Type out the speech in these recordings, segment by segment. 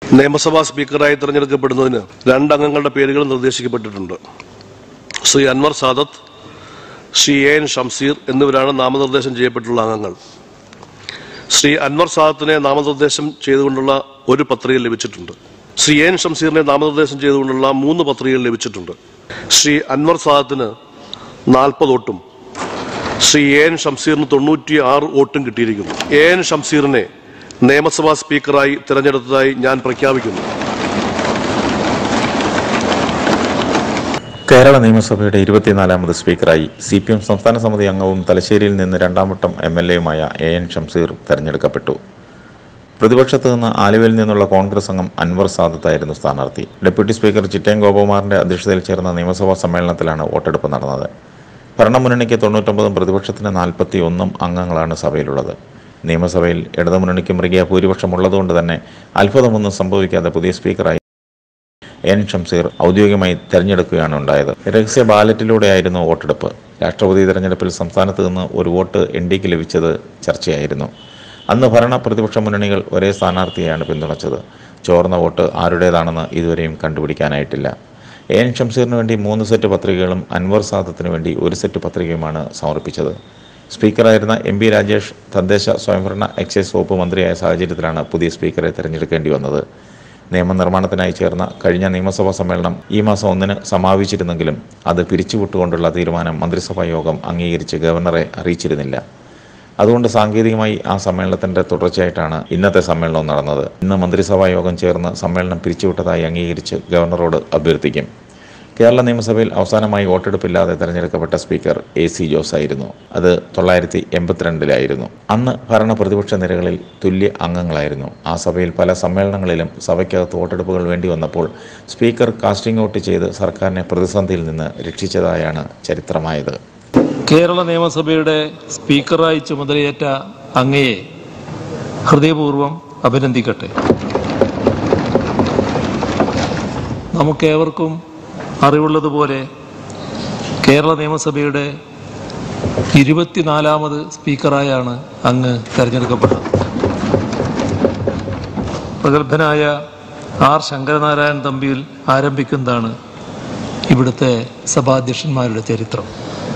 നിയമസഭാ സ്പീക്കറായി തിരഞ്ഞെടുക്കപ്പെടുന്നതിന് രണ്ടംഗങ്ങളുടെ പേരുകൾ നിർദ്ദേശിക്കപ്പെട്ടിട്ടുണ്ട് ശ്രീ അൻവർ സാദത്ത് ശ്രീ എ എൻ ഷംസീർ എന്നിവരാണ് നാമനിർദ്ദേശം ചെയ്യപ്പെട്ടുള്ള അംഗങ്ങൾ ശ്രീ അൻവർ സാദത്തിനെ നാമനിർദ്ദേശം ചെയ്തുകൊണ്ടുള്ള ഒരു പത്രിക ലഭിച്ചിട്ടുണ്ട് ശ്രീ എ എൻ ഷംസീറിനെ നാമനിർദ്ദേശം ചെയ്തുകൊണ്ടുള്ള മൂന്ന് പത്രികകൾ ലഭിച്ചിട്ടുണ്ട് ശ്രീ അൻവർ സാദത്തിന് നാൽപ്പത് വോട്ടും ശ്രീ എ എൻ ഷംസീറിന് തൊണ്ണൂറ്റി ആറ് വോട്ടും കിട്ടിയിരിക്കുന്നു എ എൻ ഷംസീറിനെ നിയമസഭാ സ്പീക്കറായി തിരഞ്ഞെടുത്തതായി ഞാൻ പ്രഖ്യാപിക്കുന്നു കേരള നിയമസഭയുടെ ഇരുപത്തിനാലാമത് സ്പീക്കറായി സി പി എം സംസ്ഥാന സമിതി അംഗവും തലശ്ശേരിയിൽ നിന്ന് രണ്ടാം വട്ടം എം എൽ എയുമായ എ എൻ ഷംസീർ തെരഞ്ഞെടുക്കപ്പെട്ടു പ്രതിപക്ഷത്ത് നിന്ന് ആലുവയിൽ നിന്നുള്ള കോൺഗ്രസ് അംഗം അൻവർ സാദത്തായിരുന്നു സ്ഥാനാർത്ഥി ഡെപ്യൂട്ടി സ്പീക്കർ ചിറ്റയം ഗോപകുമാറിന്റെ അധ്യക്ഷതയിൽ ചേർന്ന നിയമസഭാ സമ്മേളനത്തിലാണ് വോട്ടെടുപ്പ് നടന്നത് ഭരണമുന്നണിക്ക് തൊണ്ണൂറ്റൊമ്പതും പ്രതിപക്ഷത്തിന് നാൽപ്പത്തി ഒന്നും അംഗങ്ങളാണ് സഭയിലുള്ളത് നിയമസഭയിൽ ഇടതുമുന്നണിക്ക് മൃഗീയ ഭൂരിപക്ഷം ഉള്ളതുകൊണ്ട് തന്നെ അത്ഭുതമൊന്നും സംഭവിക്കാതെ പുതിയ സ്പീക്കറായി എൻ ഷംസീർ ഔദ്യോഗികമായി തെരഞ്ഞെടുക്കുകയാണ് ഉണ്ടായത് രഹസ്യ ബാലറ്റിലൂടെയായിരുന്നു വോട്ടെടുപ്പ് രാഷ്ട്രപതി തെരഞ്ഞെടുപ്പിൽ സംസ്ഥാനത്ത് നിന്ന് ഒരു വോട്ട് എൻ ഡിക്ക് ലഭിച്ചത് ചർച്ചയായിരുന്നു അന്ന് ഭരണ പ്രതിപക്ഷ മുന്നണികൾ ഒരേ സ്ഥാനാർത്ഥിയെയാണ് പിന്തുണച്ചത് ചോർന്ന വോട്ട് ആരുടേതാണെന്ന് ഇതുവരെയും കണ്ടുപിടിക്കാനായിട്ടില്ല എൻ ഷംസീറിന് വേണ്ടി മൂന്ന് സെറ്റ് പത്രികകളും അൻവർ സാദത്തിന് വേണ്ടി ഒരു സെറ്റ് പത്രികയുമാണ് സമർപ്പിച്ചത് സ്പീക്കറായിരുന്ന എം പി രാജേഷ് തദ്ദേശ സ്വയംഭരണ എക്സൈസ് വകുപ്പ് മന്ത്രിയായ സാഹചര്യത്തിലാണ് പുതിയ സ്പീക്കറെ തെരഞ്ഞെടുക്കേണ്ടി വന്നത് നിയമനിർമ്മാണത്തിനായി ചേർന്ന കഴിഞ്ഞ നിയമസഭാ സമ്മേളനം ഈ മാസം ഒന്നിന് സമാപിച്ചിരുന്നെങ്കിലും അത് പിരിച്ചുവിട്ടുകൊണ്ടുള്ള തീരുമാനം മന്ത്രിസഭാ യോഗം അംഗീകരിച്ച് ഗവർണറെ അറിയിച്ചിരുന്നില്ല അതുകൊണ്ട് സാങ്കേതികമായി ആ സമ്മേളനത്തിന്റെ തുടർച്ചയായിട്ടാണ് ഇന്നത്തെ സമ്മേളനം നടന്നത് ഇന്ന് മന്ത്രിസഭാ യോഗം ചേർന്ന് സമ്മേളനം പിരിച്ചുവിട്ടതായി അംഗീകരിച്ച് ഗവർണറോട് അഭ്യർത്ഥിക്കും കേരള നിയമസഭയിൽ അവസാനമായി വോട്ടെടുപ്പില്ലാതെ തെരഞ്ഞെടുക്കപ്പെട്ട സ്പീക്കർ എ സി ജോസ് ആയിരുന്നു അത് തൊള്ളായിരത്തി എൺപത്തിരണ്ടിലായിരുന്നു അന്ന് ഭരണ പ്രതിപക്ഷ നിരകളിൽ തുല്യ അംഗങ്ങളായിരുന്നു ആ സഭയിൽ പല സമ്മേളനങ്ങളിലും സഭയ്ക്കകത്ത് വോട്ടെടുപ്പുകൾ വേണ്ടി വന്നപ്പോൾ സ്പീക്കർ കാസ്റ്റിംഗ് ഔട്ട് ചെയ്ത് സർക്കാരിനെ പ്രതിസന്ധിയിൽ നിന്ന് രക്ഷിച്ചതായാണ് ചരിത്രമായത് കേരള നിയമസഭയുടെ സ്പീക്കറായി ചുമതലയേറ്റ അങ്ങയെ ഹൃദയപൂർവ്വം അഭിനന്ദിക്കട്ടെ നമുക്കേവർക്കും അറിവുള്ളതുപോലെ കേരള നിയമസഭയുടെ ഇരുപത്തിനാലാമത് സ്പീക്കറായാണ് അങ്ങ് തെരഞ്ഞെടുക്കപ്പെട്ടത് പ്രഗത്ഭനായ ആർ ശങ്കരനാരായണൻ തമ്പിയിൽ ആരംഭിക്കുന്നതാണ് ഇവിടുത്തെ സഭാധ്യക്ഷന്മാരുടെ ചരിത്രം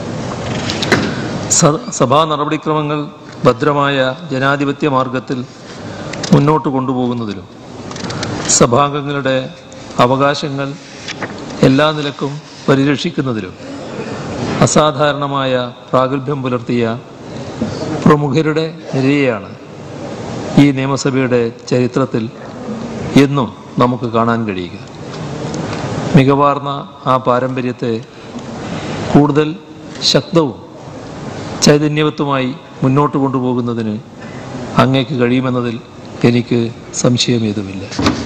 സ- സഭാ നടപടിക്രമങ്ങൾ ഭദ്രമായ ജനാധിപത്യ മാർഗത്തിൽ മുന്നോട്ട് കൊണ്ടുപോകുന്നതിലും സഭാംഗങ്ങളുടെ അവകാശങ്ങൾ എല്ലാ നിലക്കും പരിരക്ഷിക്കുന്നതിലും അസാധാരണമായ പ്രാഗൽഭ്യം പുലർത്തിയ പ്രമുഖരുടെ നിരയെയാണ് ഈ നിയമസഭയുടെ ചരിത്രത്തിൽ എന്നും നമുക്ക് കാണാൻ കഴിയുക മികവാർന്ന ആ പാരമ്പര്യത്തെ കൂടുതൽ ശക്തവും ചൈതന്യവത്തുമായി മുന്നോട്ട് കൊണ്ടുപോകുന്നതിന് അങ്ങേക്ക് കഴിയുമെന്നതിൽ എനിക്ക് സംശയമേതുമില്ല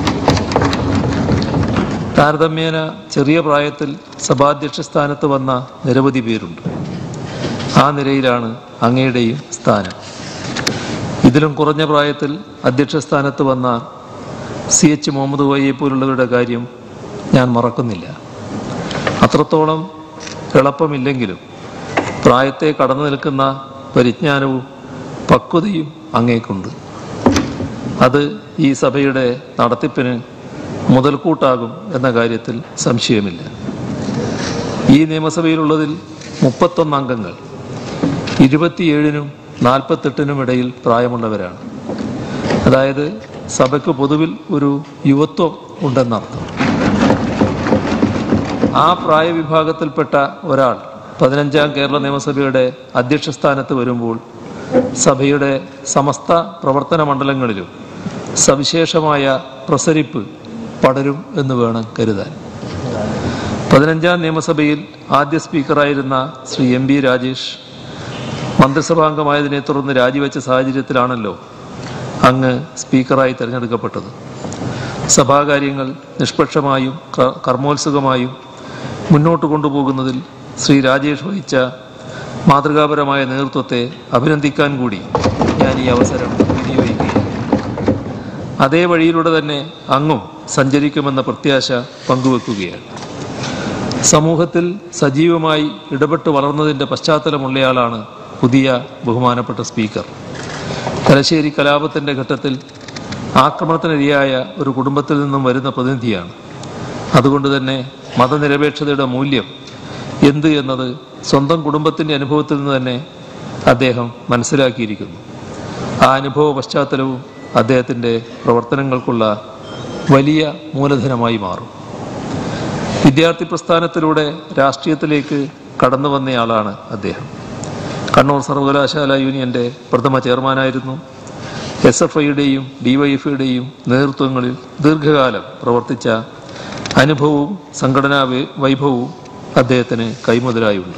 താരതമ്യേന ചെറിയ പ്രായത്തിൽ സഭാധ്യക്ഷ സ്ഥാനത്ത് വന്ന നിരവധി പേരുണ്ട് ആ നിരയിലാണ് അങ്ങയുടെയും സ്ഥാനം ഇതിലും കുറഞ്ഞ പ്രായത്തിൽ അധ്യക്ഷ സ്ഥാനത്ത് വന്ന സി എച്ച് മുഹമ്മദ് വയ്യെ പോലുള്ളവരുടെ കാര്യം ഞാൻ മറക്കുന്നില്ല അത്രത്തോളം എളുപ്പമില്ലെങ്കിലും പ്രായത്തെ കടന്നു നിൽക്കുന്ന പരിജ്ഞാനവും പക്വതയും അങ്ങേക്കുണ്ട് അത് ഈ സഭയുടെ നടത്തിപ്പിന് മുതൽക്കൂട്ടാകും എന്ന കാര്യത്തിൽ സംശയമില്ല ഈ നിയമസഭയിലുള്ളതിൽ മുപ്പത്തൊന്ന് അംഗങ്ങൾ ഇരുപത്തിയേഴിനും നാൽപ്പത്തെട്ടിനും ഇടയിൽ പ്രായമുള്ളവരാണ് അതായത് സഭയ്ക്ക് പൊതുവിൽ ഒരു യുവത്വം ഉണ്ടെന്നർത്ഥം ആ പ്രായവിഭാഗത്തിൽപ്പെട്ട ഒരാൾ പതിനഞ്ചാം കേരള നിയമസഭയുടെ അധ്യക്ഷ സ്ഥാനത്ത് വരുമ്പോൾ സഭയുടെ സമസ്ത പ്രവർത്തന മണ്ഡലങ്ങളിലും സവിശേഷമായ പ്രസരിപ്പ് പടരും എന്ന് വേണം കരുതാൻ പതിനഞ്ചാം നിയമസഭയിൽ ആദ്യ സ്പീക്കറായിരുന്ന ശ്രീ എം ബി രാജേഷ് മന്ത്രിസഭാംഗമായതിനെ തുടർന്ന് രാജിവെച്ച സാഹചര്യത്തിലാണല്ലോ അങ്ങ് സ്പീക്കറായി തിരഞ്ഞെടുക്കപ്പെട്ടത് സഭാകാര്യങ്ങൾ നിഷ്പക്ഷമായും ക- കർമ്മോത്സുകമായും മുന്നോട്ട് കൊണ്ടുപോകുന്നതിൽ ശ്രീ രാജേഷ് വഹിച്ച മാതൃകാപരമായ നേതൃത്വത്തെ അഭിനന്ദിക്കാൻ കൂടി ഞാൻ ഈ അവസരം വിനിയോഗിക്കുകയാണ് അതേ വഴിയിലൂടെ തന്നെ അങ്ങും സഞ്ചരിക്കുമെന്ന പ്രത്യാശ പങ്കുവെക്കുകയാണ് സമൂഹത്തിൽ സജീവമായി ഇടപെട്ട് വളർന്നതിൻ്റെ ആക്രമണത്തിനിരയായ ഒരു കുടുംബത്തിൽ നിന്നും വരുന്ന പ്രതിനിധിയാണ് അതുകൊണ്ട് തന്നെ മതനിരപേക്ഷതയുടെ മൂല്യം എന്ത് എന്നത് സ്വന്തം കുടുംബത്തിൻ്റെ അനുഭവത്തിൽ നിന്ന് തന്നെ അദ്ദേഹം മനസ്സിലാക്കിയിരിക്കുന്നു ആ അനുഭവ പശ്ചാത്തലവും അദ്ദേഹത്തിൻ്റെ പ്രവർത്തനങ്ങൾക്കുള്ള വലിയ മൂലധനമായി മാറും വിദ്യാർത്ഥി പ്രസ്ഥാനത്തിലൂടെ രാഷ്ട്രീയത്തിലേക്ക് കടന്നു വന്നയാളാണ് അദ്ദേഹം കണ്ണൂർ സർവകലാശാല യൂണിയന്റെ പ്രഥമ ചെയർമാനായിരുന്നു എസ് എഫ് ഐയുടെയും ഡിവൈഎഫ്ഐയുടെയും നേതൃത്വങ്ങളിൽ ദീർഘകാലം പ്രവർത്തിച്ച അനുഭവവും സംഘടനാ വൈ- വൈഭവവും അദ്ദേഹത്തിന് കൈമുതലായുണ്ട്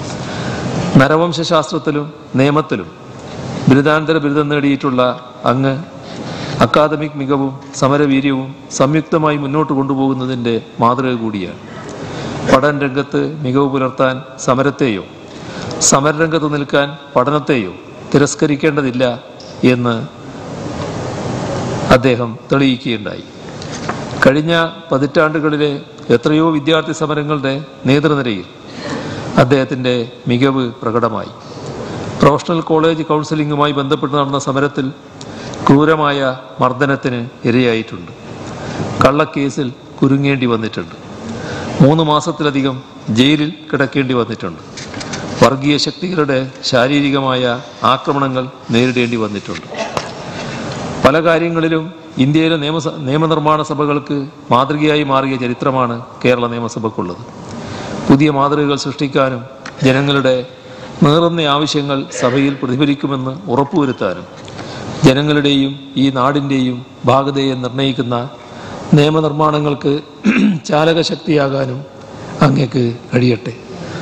നരവംശാസ്ത്രത്തിലും നിയമത്തിലും ബിരുദാനന്തര ബിരുദം നേടിയിട്ടുള്ള അങ്ങ് അക്കാദമിക് മികവും സമരവീര്യവും സംയുക്തമായി മുന്നോട്ട് കൊണ്ടുപോകുന്നതിൻ്റെ മാതൃക കൂടിയാണ് പഠന രംഗത്ത് മികവ് പുലർത്താൻ സമരത്തെയോ സമരരംഗത്ത് നിൽക്കാൻ പഠനത്തെയോ തിരസ്കരിക്കേണ്ടതില്ല എന്ന് അദ്ദേഹം തെളിയിക്കുകയുണ്ടായി കഴിഞ്ഞ പതിറ്റാണ്ടുകളിലെ എത്രയോ വിദ്യാർത്ഥി സമരങ്ങളുടെ നേതൃനിരയിൽ അദ്ദേഹത്തിൻ്റെ മികവ് പ്രകടമായി പ്രൊഫഷണൽ കോളേജ് കൗൺസിലിംഗുമായി ബന്ധപ്പെട്ട് നടന്ന സമരത്തിൽ ക്രൂരമായ മർദ്ദനത്തിന് ഇരയായിട്ടുണ്ട് കള്ളക്കേസിൽ കുരുങ്ങേണ്ടി വന്നിട്ടുണ്ട് മൂന്ന് മാസത്തിലധികം ജയിലിൽ കിടക്കേണ്ടി വന്നിട്ടുണ്ട് വർഗീയ ശക്തികളുടെ ശാരീരികമായ ആക്രമണങ്ങൾ നേരിടേണ്ടി വന്നിട്ടുണ്ട് പല കാര്യങ്ങളിലും ഇന്ത്യയിലെ നിയമസ നിയമനിർമ്മാണ സഭകൾക്ക് മാതൃകയായി മാറിയ ചരിത്രമാണ് കേരള നിയമസഭയ്ക്കുള്ളത് പുതിയ മാതൃകകൾ സൃഷ്ടിക്കാനും ജനങ്ങളുടെ നേറുന്ന ആവശ്യങ്ങൾ സഭയിൽ പ്രതിഫലിക്കുമെന്ന് ഉറപ്പുവരുത്താനും ജനങ്ങളുടെയും ഈ നാടിൻ്റെയും ഭാഗതയെ നിർണയിക്കുന്ന നിയമനിർമ്മാണങ്ങൾക്ക് ചാലകശക്തിയാകാനും അങ്ങേക്ക് കഴിയട്ടെ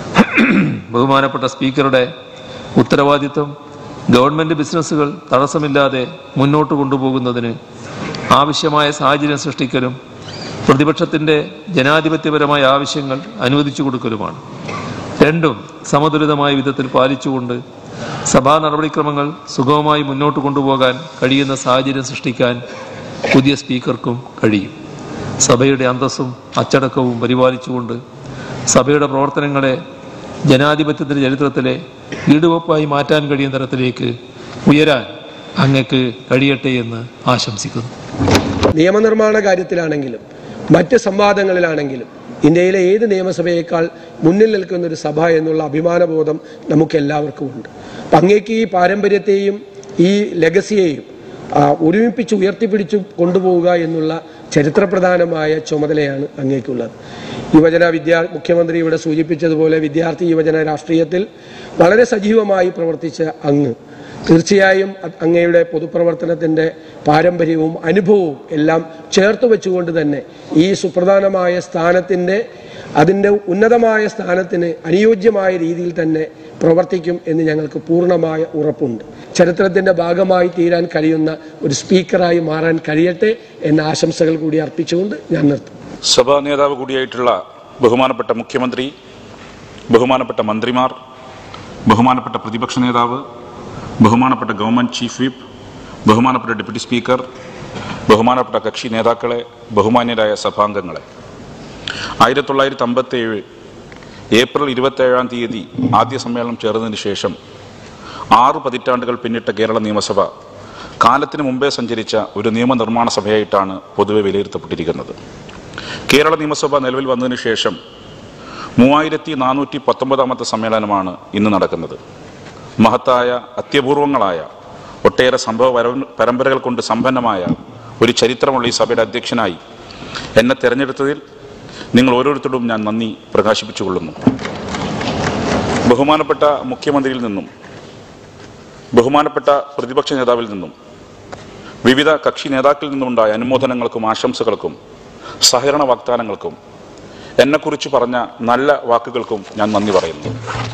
ബഹുമാനപ്പെട്ട സ്പീക്കറുടെ ഉത്തരവാദിത്വം ഗവൺമെന്റ് ബിസിനസ്സുകൾ തടസ്സമില്ലാതെ മുന്നോട്ട് കൊണ്ടുപോകുന്നതിന് ആവശ്യമായ സാഹചര്യം സൃഷ്ടിക്കലും പ്രതിപക്ഷത്തിന്റെ ജനാധിപത്യപരമായ ആവശ്യങ്ങൾ അനുവദിച്ചു കൊടുക്കലുമാണ് രണ്ടും സമതുലിതമായ വിധത്തിൽ പാലിച്ചുകൊണ്ട് സഭാ നടപടിക്രമങ്ങൾ സുഗമമായി മുന്നോട്ട് കൊണ്ടുപോകാൻ കഴിയുന്ന സാഹചര്യം സൃഷ്ടിക്കാൻ പുതിയ സ്പീക്കർക്കും കഴിയും സഭയുടെ അന്തസ്സും അച്ചടക്കവും പരിപാലിച്ചുകൊണ്ട് സഭയുടെ പ്രവർത്തനങ്ങളെ ജനാധിപത്യത്തിന്റെ ചരിത്രത്തിലെ ഈടുവപ്പായി മാറ്റാൻ കഴിയുന്ന തരത്തിലേക്ക് ഉയരാൻ അങ്ങക്ക് കഴിയട്ടെ എന്ന് ആശംസിക്കുന്നു നിയമനിർമ്മാണ കാര്യത്തിലാണെങ്കിലും മറ്റ് സംവാദങ്ങളിലാണെങ്കിലും ഇന്ത്യയിലെ ഏത് നിയമസഭയേക്കാൾ മുന്നിൽ നിൽക്കുന്ന ഒരു സഭ എന്നുള്ള അഭിമാനബോധം നമുക്ക് എല്ലാവർക്കും ഉണ്ട് അപ്പം അങ്ങേക്ക് ഈ പാരമ്പര്യത്തെയും ഈ ലെഗസിയെയും ആ, ഒരുമിപ്പിച്ച് ഉയർത്തിപ്പിടിച്ചു കൊണ്ടുപോവുക എന്നുള്ള ചരിത്രപ്രധാനമായ ചുമതലയാണ് അങ്ങേക്കുള്ളത് യുവജന വിദ്യാ മുഖ്യമന്ത്രി ഇവിടെ സൂചിപ്പിച്ചതുപോലെ വിദ്യാർത്ഥി യുവജന രാഷ്ട്രീയത്തിൽ വളരെ സജീവമായി പ്രവർത്തിച്ച അങ്ങ് തീർച്ചയായും അ- അങ്ങയുടെ പൊതുപ്രവർത്തനത്തിന്റെ പാരമ്പര്യവും അനുഭവവും എല്ലാം ചേർത്ത് വെച്ചുകൊണ്ട് തന്നെ ഈ സുപ്രധാനമായ സ്ഥാനത്തിന്റെ അതിന്റെ ഉന്നതമായ സ്ഥാനത്തിന് അനുയോജ്യമായ രീതിയിൽ തന്നെ പ്രവർത്തിക്കും എന്ന് ഞങ്ങൾക്ക് പൂർണ്ണമായ ഉറപ്പുണ്ട് ചരിത്രത്തിന്റെ ഭാഗമായി തീരാൻ കഴിയുന്ന ഒരു സ്പീക്കറായി മാറാൻ കഴിയട്ടെ എന്ന ആശംസകൾ കൂടി അർപ്പിച്ചുകൊണ്ട് ഞാൻ നിർത്തും സഭാ നേതാവ് കൂടിയായിട്ടുള്ള ബഹുമാനപ്പെട്ട മുഖ്യമന്ത്രി ബഹുമാനപ്പെട്ട മന്ത്രിമാർ ബഹുമാനപ്പെട്ട പ്രതിപക്ഷ നേതാവ് ബഹുമാനപ്പെട്ട ഗവൺമെന്റ് ചീഫ് വിപ്പ് ബഹുമാനപ്പെട്ട ഡെപ്യൂട്ടി സ്പീക്കർ ബഹുമാനപ്പെട്ട കക്ഷി നേതാക്കളെ ബഹുമാന്യരായ സഭാംഗങ്ങളെ ആയിരത്തി തൊള്ളായിരത്തി അമ്പത്തി ഏഴ് ഏപ്രിൽ ഇരുപത്തേഴാം തീയതി ആദ്യ സമ്മേളനം ചേർന്നതിന് ശേഷം ആറ് പതിറ്റാണ്ടുകൾ പിന്നിട്ട കേരള നിയമസഭ കാലത്തിന് മുമ്പേ സഞ്ചരിച്ച ഒരു നിയമനിർമ്മാണ സഭയായിട്ടാണ് പൊതുവെ വിലയിരുത്തപ്പെട്ടിരിക്കുന്നത് കേരള നിയമസഭ നിലവിൽ വന്നതിന് ശേഷം മൂവായിരത്തി നാനൂറ്റി പത്തൊമ്പതാമത്തെ സമ്മേളനമാണ് ഇന്ന് നടക്കുന്നത് മഹത്തായ അത്യപൂർവങ്ങളായ ഒട്ടേറെ സംഭവ പരം- പരമ്പരകൾ കൊണ്ട് സമ്പന്നമായ ഒരു ചരിത്രമുള്ള ഈ സഭയുടെ അധ്യക്ഷനായി എന്നെ തെരഞ്ഞെടുത്തതിൽ നിങ്ങൾ ഓരോരുത്തരോടും ഞാൻ നന്ദി പ്രകാശിപ്പിച്ചുകൊള്ളുന്നു ബഹുമാനപ്പെട്ട മുഖ്യമന്ത്രിയിൽ നിന്നും ബഹുമാനപ്പെട്ട പ്രതിപക്ഷ നേതാവിൽ നിന്നും വിവിധ കക്ഷി നേതാക്കളിൽ നിന്നുണ്ടായ അനുമോദനങ്ങൾക്കും ആശംസകൾക്കും സഹകരണ വാഗ്ദാനങ്ങൾക്കും എന്നെക്കുറിച്ച് പറഞ്ഞ നല്ല വാക്കുകൾക്കും ഞാൻ നന്ദി പറയുന്നു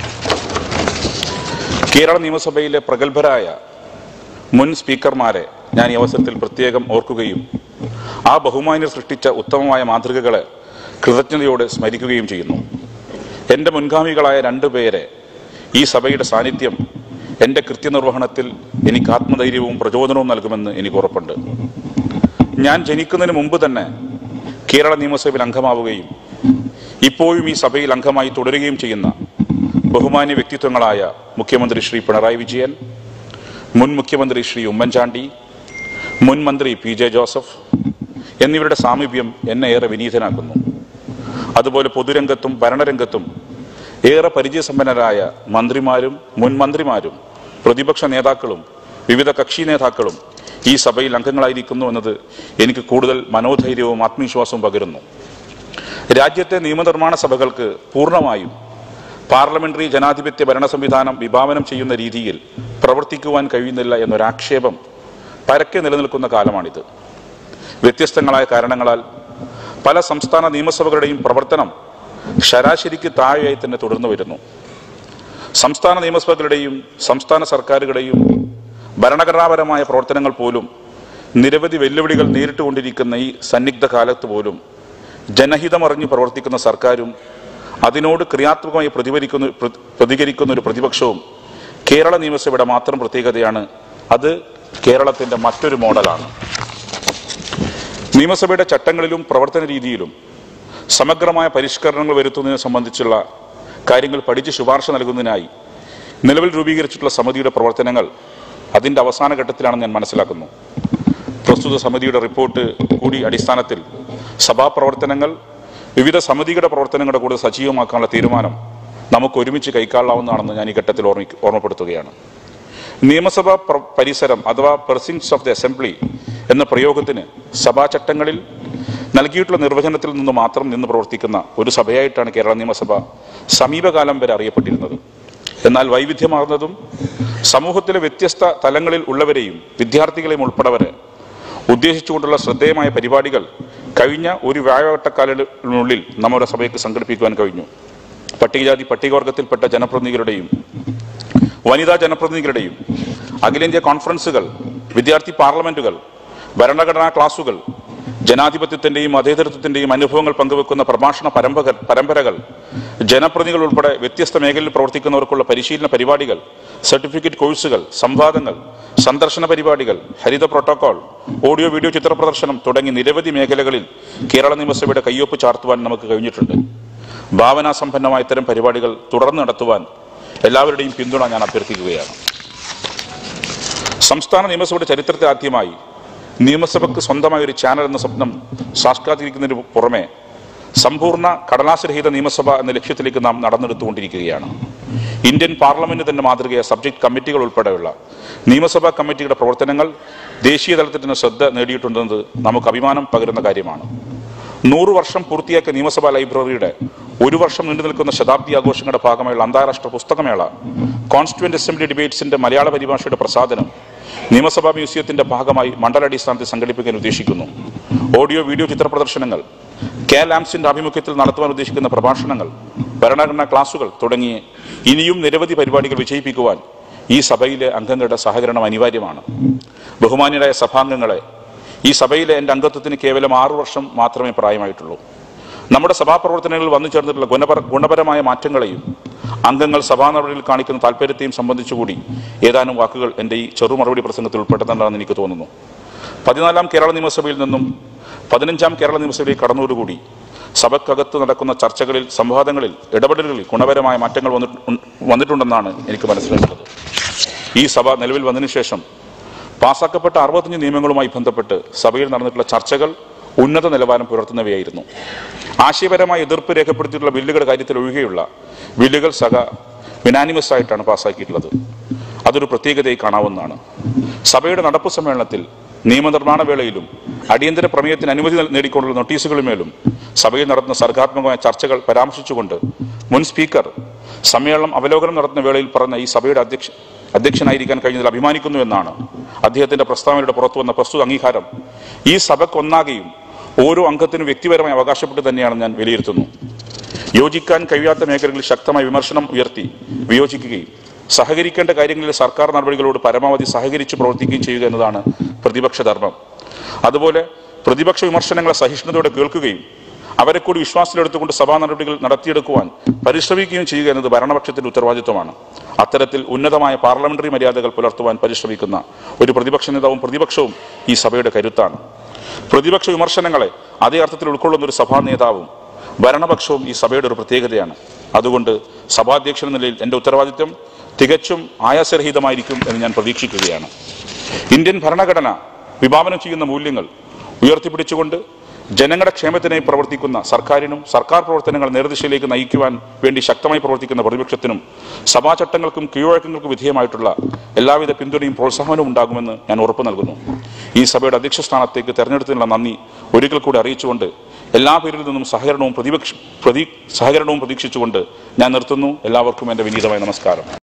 കേരള നിയമസഭയിലെ പ്രഗത്ഭരായ മുൻ സ്പീക്കർമാരെ ഞാൻ ഈ അവസരത്തിൽ പ്രത്യേകം ഓർക്കുകയും ആ ബഹുമാന്യർ സൃഷ്ടിച്ച ഉത്തമമായ മാതൃകകളെ കൃതജ്ഞതയോടെ സ്മരിക്കുകയും ചെയ്യുന്നു എൻ്റെ മുൻഗാമികളായ രണ്ടുപേരെ ഈ സഭയുടെ സാന്നിധ്യം എൻ്റെ കൃത്യനിർവഹണത്തിൽ എനിക്ക് ആത്മധൈര്യവും പ്രചോദനവും നൽകുമെന്ന് എനിക്ക് ഉറപ്പുണ്ട് ഞാൻ ജനിക്കുന്നതിന് മുമ്പ് തന്നെ കേരള നിയമസഭയിൽ അംഗമാവുകയും ഇപ്പോഴും ഈ സഭയിൽ അംഗമായി തുടരുകയും ചെയ്യുന്ന ബഹുമാന്യ വ്യക്തിത്വങ്ങളായ മുഖ്യമന്ത്രി ശ്രീ പിണറായി വിജയൻ മുൻ മുഖ്യമന്ത്രി ശ്രീ ഉമ്മൻചാണ്ടി മുൻ മന്ത്രി പി ജെ ജോസഫ് എന്നിവരുടെ സാമീപ്യം എന്നെ ഏറെ വിനീതനാക്കുന്നു അതുപോലെ പൊതുരംഗത്തും ഭരണരംഗത്തും ഏറെ പരിചയസമ്പന്നരായ മന്ത്രിമാരും മുൻ മന്ത്രിമാരും പ്രതിപക്ഷ നേതാക്കളും വിവിധ കക്ഷി നേതാക്കളും ഈ സഭയിൽ അംഗങ്ങളായിരിക്കുന്നു എന്നത് എനിക്ക് കൂടുതൽ മനോധൈര്യവും ആത്മവിശ്വാസവും പകരുന്നു രാജ്യത്തെ നിയമനിർമ്മാണ സഭകൾക്ക് പൂർണ്ണമായും പാർലമെന്ററി ജനാധിപത്യ ഭരണ സംവിധാനം വിഭാവനം ചെയ്യുന്ന രീതിയിൽ പ്രവർത്തിക്കുവാൻ കഴിയുന്നില്ല എന്നൊരാക്ഷേപം പരക്കെ നിലനിൽക്കുന്ന കാലമാണിത് വ്യത്യസ്തങ്ങളായ കാരണങ്ങളാൽ പല സംസ്ഥാന നിയമസഭകളുടെയും പ്രവർത്തനം ശരാശരിക്ക് താഴെയായി തന്നെ തുടർന്നു വരുന്നു സംസ്ഥാന നിയമസഭകളുടെയും സംസ്ഥാന സർക്കാരുകളുടെയും ഭരണഘടനാപരമായ പ്രവർത്തനങ്ങൾ പോലും നിരവധി വെല്ലുവിളികൾ നേരിട്ടുകൊണ്ടിരിക്കുന്ന ഈ സന്നിഗ്ധ കാലത്ത് പോലും ജനഹിതമറിഞ്ഞ് പ്രവർത്തിക്കുന്ന സർക്കാരും അതിനോട് ക്രിയാത്മകമായി പ്രതികരിക്കുന്ന പ്ര- പ്രതികരിക്കുന്ന ഒരു പ്രതിപക്ഷവും കേരള നിയമസഭയുടെ മാത്രം പ്രത്യേകതയാണ് അത് കേരളത്തിന്റെ മറ്റൊരു മോഡലാണ് നിയമസഭയുടെ ചട്ടങ്ങളിലും പ്രവർത്തന രീതിയിലും സമഗ്രമായ പരിഷ്കരണങ്ങൾ വരുത്തുന്നതിനെ സംബന്ധിച്ചുള്ള കാര്യങ്ങൾ പഠിച്ച് ശുപാർശ നൽകുന്നതിനായി നിലവിൽ രൂപീകരിച്ചിട്ടുള്ള സമിതിയുടെ പ്രവർത്തനങ്ങൾ അതിന്റെ അവസാന ഘട്ടത്തിലാണെന്ന് ഞാൻ മനസ്സിലാക്കുന്നു പ്രസ്തുത സമിതിയുടെ റിപ്പോർട്ട് കൂടി അടിസ്ഥാനത്തിൽ സഭാ പ്രവർത്തനങ്ങൾ വിവിധ സമിതികളുടെ പ്രവർത്തനങ്ങളുടെ കൂടുതൽ സജീവമാക്കാനുള്ള തീരുമാനം നമുക്ക് ഒരുമിച്ച് കൈക്കാളാവുന്നതാണെന്ന് ഞാൻ ഈ ഘട്ടത്തിൽ ഓർമ്മി ഓർമ്മപ്പെടുത്തുകയാണ് നിയമസഭാ പ്ര- പരിസരം അഥവാ പെർസിൻസ് ഓഫ് ദി അസംബ്ലി എന്ന പ്രയോഗത്തിന് സഭാചട്ടങ്ങളിൽ നൽകിയിട്ടുള്ള നിർവചനത്തിൽ നിന്ന് മാത്രം നിന്ന് പ്രവർത്തിക്കുന്ന ഒരു സഭയായിട്ടാണ് കേരള നിയമസഭ സമീപകാലം വരെ അറിയപ്പെട്ടിരുന്നത് എന്നാൽ വൈവിധ്യമാർന്നതും സമൂഹത്തിലെ വ്യത്യസ്ത തലങ്ങളിൽ ഉള്ളവരെയും വിദ്യാർത്ഥികളെയും ഉൾപ്പെടവരെ ഉദ്ദേശിച്ചുകൊണ്ടുള്ള ശ്രദ്ധേയമായ പരിപാടികൾ കഴിഞ്ഞ ഒരു വ്യാഴവട്ടക്കാലിനുള്ളിൽ നമ്മുടെ സഭയ്ക്ക് സംഘടിപ്പിക്കുവാൻ കഴിഞ്ഞു പട്ടികജാതി പട്ടികവർഗത്തിൽപ്പെട്ട ജനപ്രതിനിധികളുടെയും വനിതാ ജനപ്രതിനിധികളുടെയും അഖിലേന്ത്യാ കോൺഫറൻസുകൾ വിദ്യാർത്ഥി പാർലമെന്റുകൾ ഭരണഘടനാ ക്ലാസുകൾ ജനാധിപത്യത്തിന്റെയും മതേതരത്വത്തിന്റെയും അനുഭവങ്ങൾ പങ്കുവെക്കുന്ന പ്രഭാഷണ പരമ്പര പരമ്പരകൾ ജനപ്രതിനിധികൾ ഉൾപ്പെടെ വ്യത്യസ്ത മേഖലയിൽ പ്രവർത്തിക്കുന്നവർക്കുള്ള പരിശീലന പരിപാടികൾ സർട്ടിഫിക്കറ്റ് കോഴ്സുകൾ സംവാദങ്ങൾ സന്ദർശന പരിപാടികൾ ഹരിത പ്രോട്ടോകോൾ ഓഡിയോ വീഡിയോ ചിത്ര പ്രദർശനം തുടങ്ങി നിരവധി മേഖലകളിൽ കേരള നിയമസഭയുടെ കയ്യൊപ്പ് ചാർത്തുവാൻ നമുക്ക് കഴിഞ്ഞിട്ടുണ്ട് ഭാവനാസമ്പന്നമായ ഇത്തരം പരിപാടികൾ തുടർന്ന് നടത്തുവാൻ എല്ലാവരുടെയും പിന്തുണ ഞാൻ അഭ്യർത്ഥിക്കുകയാണ് സംസ്ഥാന നിയമസഭയുടെ ചരിത്രത്തിൽ ആദ്യമായി നിയമസഭയ്ക്ക് സ്വന്തമായ ഒരു ചാനൽ എന്ന സ്വപ്നം സാക്ഷാത്കരിക്കുന്നതിന് പുറമെ സമ്പൂർണ്ണ കടലാസരഹിത നിയമസഭ എന്ന ലക്ഷ്യത്തിലേക്ക് നാം നടന്നെടുത്തുകൊണ്ടിരിക്കുകയാണ് ഇന്ത്യൻ പാർലമെന്റ് തന്നെ മാതൃകയായ സബ്ജക്ട് കമ്മിറ്റികൾ ഉൾപ്പെടെയുള്ള നിയമസഭാ കമ്മിറ്റിയുടെ പ്രവർത്തനങ്ങൾ ദേശീയ തലത്തിൽ തന്നെ ശ്രദ്ധ നേടിയിട്ടുണ്ടെന്നത് നമുക്ക് അഭിമാനം പകരുന്ന കാര്യമാണ് നൂറു വർഷം പൂർത്തിയാക്കിയ നിയമസഭാ ലൈബ്രറിയുടെ ഒരു വർഷം നീണ്ടു നിൽക്കുന്ന ശതാബ്ദി ആഘോഷങ്ങളുടെ ഭാഗമായുള്ള അന്താരാഷ്ട്ര പുസ്തകമേള കോൺസ്റ്റിറ്റ്യൂന്റ് അസംബ്ലി ഡിബേറ്റ്സിന്റെ മലയാള പരിഭാഷയുടെ പ്രസാദനം നിയമസഭാ മ്യൂസിയത്തിന്റെ ഭാഗമായി മണ്ഡലാടിസ്ഥാനത്തിൽ സംഘടിപ്പിക്കാൻ ഉദ്ദേശിക്കുന്നു ഓഡിയോ വീഡിയോ ചിത്ര പ്രദർശനങ്ങൾ കെ ലാംസിന്റെ ആഭിമുഖ്യത്തിൽ നടത്തുവാൻ ഉദ്ദേശിക്കുന്ന പ്രഭാഷണങ്ങൾ ഭരണഘടനാ ക്ലാസുകൾ തുടങ്ങിയ ഇനിയും നിരവധി പരിപാടികൾ വിജയിപ്പിക്കുവാൻ ഈ സഭയിലെ അംഗങ്ങളുടെ സഹകരണം അനിവാര്യമാണ് ബഹുമാന്യരായ സഭാംഗങ്ങളെ ഈ സഭയിലെ എൻ്റെ അംഗത്വത്തിന് കേവലം ആറു വർഷം മാത്രമേ പ്രായമായിട്ടുള്ളൂ നമ്മുടെ സഭാപ്രവർത്തനങ്ങളിൽ വന്നു ചേർന്നിട്ടുള്ള ഗുണപര ഗുണപരമായ മാറ്റങ്ങളെയും അംഗങ്ങൾ സഭാ നടപടിയിൽ കാണിക്കുന്ന താല്പര്യത്തെയും സംബന്ധിച്ചുകൂടി ഏതാനും വാക്കുകൾ എൻ്റെ ഈ ചെറു മറുപടി പ്രസംഗത്തിൽ ഉൾപ്പെടുത്തേണ്ടതാണെന്ന് എനിക്ക് തോന്നുന്നു പതിനാലാം കേരള നിയമസഭയിൽ നിന്നും പതിനഞ്ചാം കേരള നിയമസഭയിലേക്ക് കടന്നതോടുകൂടി സഭക്കകത്ത് നടക്കുന്ന ചർച്ചകളിൽ സംവാദങ്ങളിൽ ഇടപെടലുകളിൽ ഗുണപരമായ മാറ്റങ്ങൾ വന്നിട്ട് വന്നിട്ടുണ്ടെന്നാണ് എനിക്ക് മനസ്സിലാക്കുന്നത് ഈ സഭ നിലവിൽ വന്നതിനു ശേഷം പാസാക്കപ്പെട്ട അറുപത്തഞ്ച് നിയമങ്ങളുമായി ബന്ധപ്പെട്ട് സഭയിൽ നടന്നിട്ടുള്ള ചർച്ചകൾ ഉന്നത നിലവാരം പുലർത്തുന്നവയായിരുന്നു ആശയപരമായ എതിർപ്പ് രേഖപ്പെടുത്തിയിട്ടുള്ള ബില്ലുകളുടെ കാര്യത്തിൽ ഒഴികെയുള്ള ബില്ലുകൾ സഭ യുനാനിമസ് ആയിട്ടാണ് പാസ്സാക്കിയിട്ടുള്ളത് അതൊരു പ്രത്യേകതയായി കാണാവുന്നതാണ് സഭയുടെ നടപ്പ് സമ്മേളനത്തിൽ നിയമനിർമ്മാണ വേളയിലും അടിയന്തര പ്രമേയത്തിന് അനുമതി നൽ- നേടിക്കൊണ്ടുള്ള നോട്ടീസുകളുമേലും സഭയിൽ നടത്തുന്ന സർഗാത്മകമായ ചർച്ചകൾ പരാമർശിച്ചുകൊണ്ട് മുൻ സ്പീക്കർ സമ്മേളനം അവലോകനം നടത്തുന്ന വേളയിൽ പറഞ്ഞ ഈ സഭയുടെ അധ്യക്ഷ അധ്യക്ഷനായിരിക്കാൻ കഴിഞ്ഞതിൽ അഭിമാനിക്കുന്നു എന്നാണ് അദ്ദേഹത്തിന്റെ പ്രസ്താവനയുടെ പുറത്തു വന്ന പ്രസ്തുത അംഗീകാരം ഈ സഭയ്ക്കൊന്നാകെയും ഓരോ അംഗത്തിനും വ്യക്തിപരമായി അവകാശപ്പെട്ട് തന്നെയാണ് ഞാൻ വിലയിരുത്തുന്നു യോജിക്കാൻ കഴിയാത്ത മേഖലകളിൽ ശക്തമായ വിമർശനം ഉയർത്തി വിയോജിക്കുകയും സഹകരിക്കേണ്ട കാര്യങ്ങളിൽ സർക്കാർ നടപടികളോട് പരമാവധി സഹകരിച്ച് പ്രവർത്തിക്കുകയും ചെയ്യുക എന്നതാണ് പ്രതിപക്ഷ ധർമ്മം അതുപോലെ പ്രതിപക്ഷ വിമർശനങ്ങളെ സഹിഷ്ണുതയോടെ കേൾക്കുകയും അവരെ കൂടി വിശ്വാസത്തിലെടുത്തുകൊണ്ട് സഭാ നടപടികൾ നടത്തിയെടുക്കുവാൻ പരിശ്രമിക്കുകയും ചെയ്യുക എന്നത് ഭരണപക്ഷത്തിന്റെ ഉത്തരവാദിത്വമാണ് അത്തരത്തിൽ ഉന്നതമായ പാർലമെന്ററി മര്യാദകൾ പുലർത്തുവാൻ പരിശ്രമിക്കുന്ന ഒരു പ്രതിപക്ഷ നേതാവും പ്രതിപക്ഷവും ഈ സഭയുടെ കരുത്താണ് പ്രതിപക്ഷ വിമർശനങ്ങളെ അതേ അർത്ഥത്തിൽ ഉൾക്കൊള്ളുന്ന ഒരു സഭാ നേതാവും ഭരണപക്ഷവും ഈ സഭയുടെ ഒരു പ്രത്യേകതയാണ് അതുകൊണ്ട് സഭാധ്യക്ഷൻ എന്ന നിലയിൽ എന്റെ ഉത്തരവാദിത്വം തികച്ചും ആയാസരഹിതമായിരിക്കും എന്ന് ഞാൻ പ്രതീക്ഷിക്കുകയാണ് ഇന്ത്യൻ ഭരണഘടന വിഭാവനം ചെയ്യുന്ന മൂല്യങ്ങൾ ഉയർത്തിപ്പിടിച്ചുകൊണ്ട് ജനങ്ങളുടെ ക്ഷേമത്തിനായി പ്രവർത്തിക്കുന്ന സർക്കാരിനും സർക്കാർ പ്രവർത്തനങ്ങൾ നേർദിശയിലേക്ക് നയിക്കുവാൻ വേണ്ടി ശക്തമായി പ്രവർത്തിക്കുന്ന പ്രതിപക്ഷത്തിനും സഭാചട്ടങ്ങൾക്കും കീഴ്വഴക്കങ്ങൾക്കും വിധേയമായിട്ടുള്ള എല്ലാവിധ പിന്തുണയും പ്രോത്സാഹനവും ഉണ്ടാകുമെന്ന് ഞാൻ ഉറപ്പു നൽകുന്നു ഈ സഭയുടെ അധ്യക്ഷ സ്ഥാനത്തേക്ക് തെരഞ്ഞെടുത്തതിനുള്ള നന്ദി ഒരിക്കൽ കൂടി അറിയിച്ചുകൊണ്ട് എല്ലാ പേരിൽ നിന്നും സഹകരണവും പ്രതിപക്ഷ പ്രതി സഹകരണവും പ്രതീക്ഷിച്ചുകൊണ്ട് ഞാൻ നിർത്തുന്നു എല്ലാവർക്കും എൻ്റെ വിനീതമായ നമസ്കാരം